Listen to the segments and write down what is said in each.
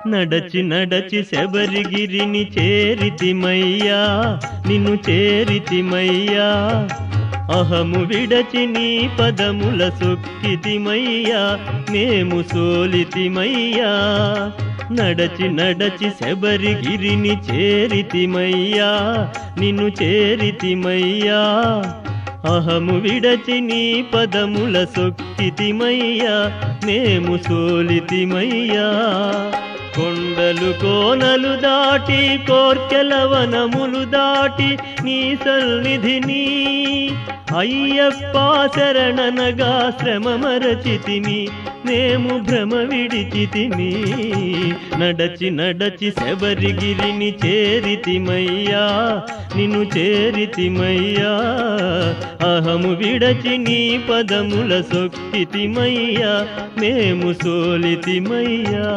నడచి నడచి శబరిగిరిని చేరితిమయ్యా నిన్ను చేరితిమయ్యా అహము విడచి నీ పదముల సొక్కితిమయ్యా మేము సోలితిమయ్యా నడచి నడచి శబరిగిరిని చేరితిమయ్యా నిన్ను చేరితిమయ్యా అహము విడచి నీ పదముల సొక్కితిమయ్యా మేము సోలితిమయ్యా కొండలు కోనలు దాటి కోర్కెల వనములు దాటి నీ సన్నిధిని అయ్యప్ప శరణనగా శ్రమ మరచితిమి మేము భ్రమ విడిచితిమి నడచి నడచి శబరిగిరిని చేరితిమయ్యా నిన్ను చేరితిమయ్యా అహము విడచి నీ పదముల సొక్కితిమయ్యా మేము సోలితిమయ్యా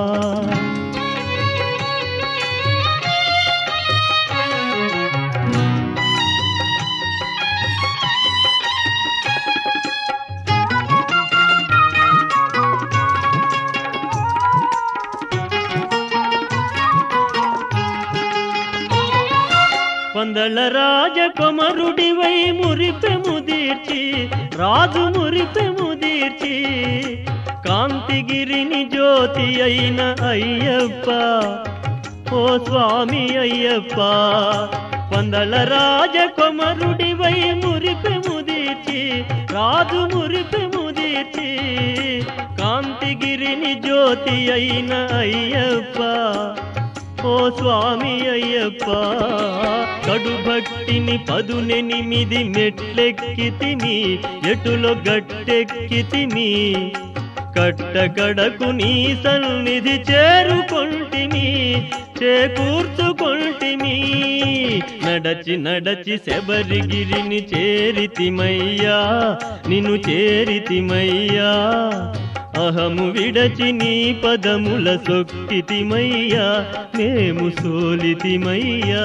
వందల రాజ కొమరుడివై మురిపెము దీర్చి రాజు మురిపెము దీర్చి కాంతిగిరిని జ్యోతి అయిన అయ్యప్ప ఓ స్వామి అయ్యప్ప వందల రాజ కొమరుడివై మురిపెము దీర్చి రాజు మురిపెము దీర్చి కాంతిగిరిని జ్యోతి అయిన అయ్యప్ప ఓ స్వామి అయ్యప్ప కడు భక్తిని పదునెనిమిది మెట్లెక్కితిని ఎటులో గట్టెక్కితిని కట్టకడకు నీ సన్నిధి చేరుకొంటిని చేకూర్చుకొంటిని నడచి నడచి శబరిగిరిని చేరితిమయ్యా నిన్ను చేరితిమయ్యా అహము విడచి నీ పదముల సొక్కితిమయ్యా మేము సోలితిమయ్యా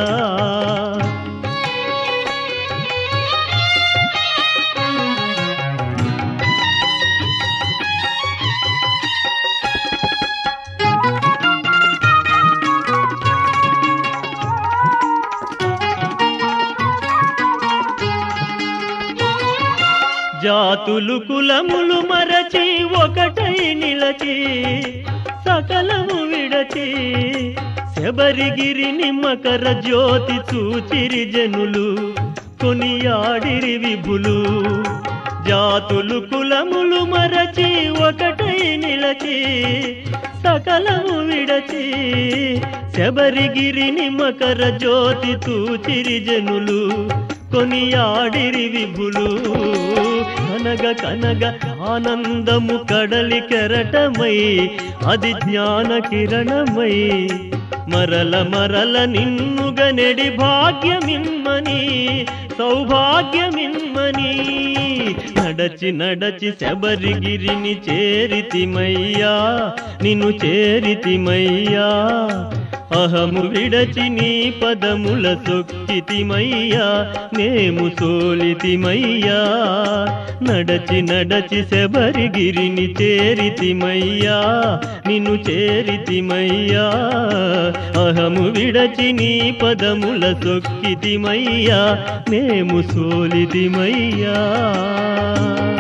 జాతులు కులములు మరచి ఒకటై నిలచి సకలము విడచి శబరిగిరిని మకర జ్యోతి చూచిరి జనులు కొనియాడిరి విభులు జాతులు కులములు మరచి ఒకటై నిలచి సకలము విడచి శబరిగిరిని మకర జ్యోతి తూచిరి జనులు కొనియాడిరి విభులు కనగ కనగ ఆనందము కడలి కెరటమై అది జ్ఞాన కిరణమై మరల మరల నిన్నుగనెడి భాగ్యమిమ్మని సౌభాగ్యమిమ్మని నడచి నడచి శబరిగిరిని చేరితిమయ్యా నిన్ను చేరితిమయ్యా అహము విడచి నీ పదముల సొక్కితిమయ్యా మేము సోలితిమయ్యా నడచి నడచి శబరిగిరిని చేరితిమయ్యా నిన్ను చేరితిమయ్యా అహము విడచి నీ పదముల సొక్కితిమయ్యా మేము సోలితిమయ్యా